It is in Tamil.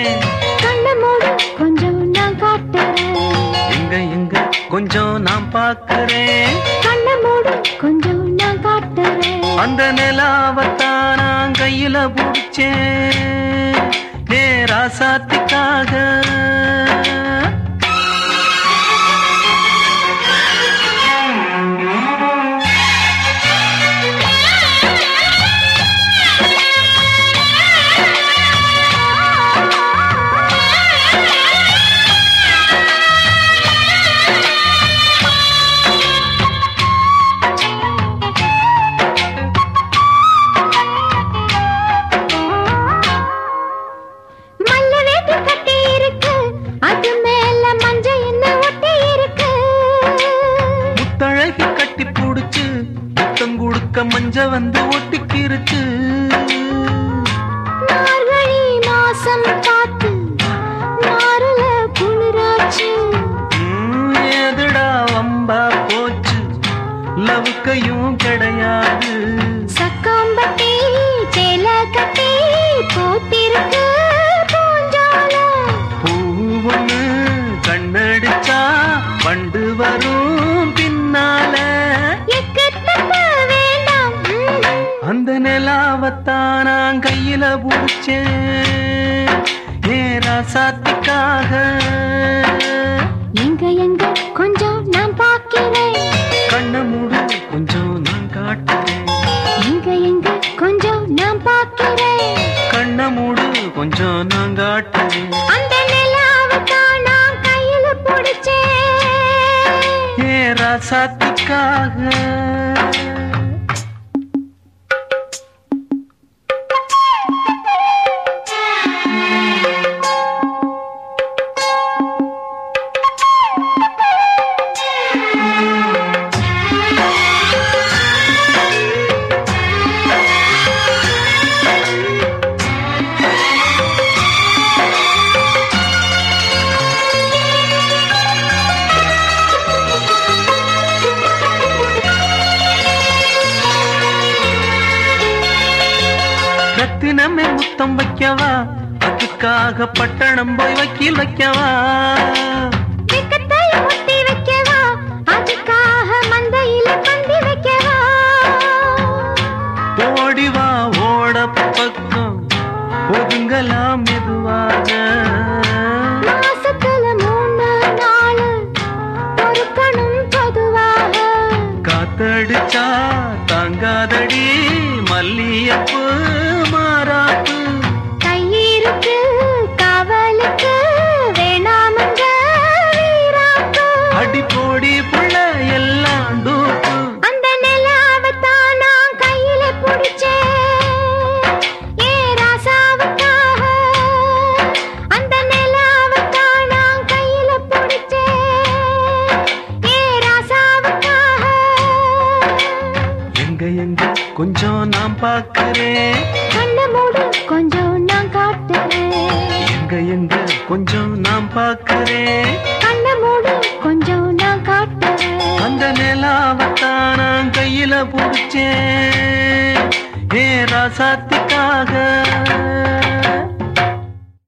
கண்ண மூடு கொஞ்சம் நான் காட்டுறேன் எங்க எங்க கொஞ்சம் நான் பார்க்கிறேன் கண்ண மூடு கொஞ்சம் நான் காட்டுறேன் அந்த நிலாவத்தான் நான் கையில பிடிச்சேன் ஏ ராசாத்திக்காக மல்ல வேட்டி கட்டி இருக்கு அது மேல மஞ்ச என்ன ஒட்டி இருக்கு முத்தழகி கட்டி புடிச்சு முத்தம் கொடுக்க மஞ்ச வந்து ஒட்டிக்கிருச்சு மார்கழி மாசம் காத்து மாறுல குளிராச்சு ம், ஏதுடா வம்பா போச்சு லவுக்கையும் கிடையாது சக்காம்பட்டி சேல கட்டி போத்திருக்கு பூஞ்சால பூவுன்னு கண்ணடிச்சா வண்டு வரும் பின்னால எக்கத்தக்க வேண்டாம் ம்ஹும். அந்த நிலாவத்தான் நான் கையில பிடிச்சேன் ஏ ராசாத்திக்காக எங்க எங்க கொஞ்சம் நான் பார்க்கிறேன் கண்ண மூடு கொஞ்சம் நான் காட்டுறேன் எங்க எங்க கொஞ்சம் நான் பார்க்கிறேன் கண்ண மூடு கொஞ்சம் நான் காட்டுறேன் அந்த நிலாவைத்தான் நான் கையில பிடிச்சேன் ஏ ராசாத்திக்காக ரத்தினமே முத்தம் வைக்கவா அதுக்காக பட்டணம் போய் வக்கீல் வைக்கவா வெக்கத்தை முத்தி வைக்கவா அதுக்காக மந்தையில பந்தி வைக்கவா ஓடி வா ஓட பக்கம் ஒதுங்கலாம் மெதுவாக மாசத்துல மூணு நாள் பொறுக்கணும் பொதுவாக காத்தடிச்சா தாங்காதடி மல்லியப்பு மாறாப்பு கையிருக்கு காவலுக்கு வேணாமங்க வீராப்பு அடி போடி புள்ள எல்லாம் டூப்பு அந்த நிலாவைத்தான் நான் கையில பிடிச்சேன் ஏ ராசாவுக்காக அந்த நிலாவைத்தான் நான் கையில பிடிச்சேன் ஏ ராசாவுக்காக எங்க எங்க கொஞ்சம் நான் பார்க்கிறேன் கண்ண மூடு கொஞ்சம் நான் காட்டுறேன் எங்க எங்க கொஞ்சம் நான் பார்க்கிறேன் கண்ண மூடு கொஞ்சம் நான் காட்டுறேன் அந்த நிலாவத்தான் நான் கையில பிடிச்சேன் ஏ ராசாத்திக்காக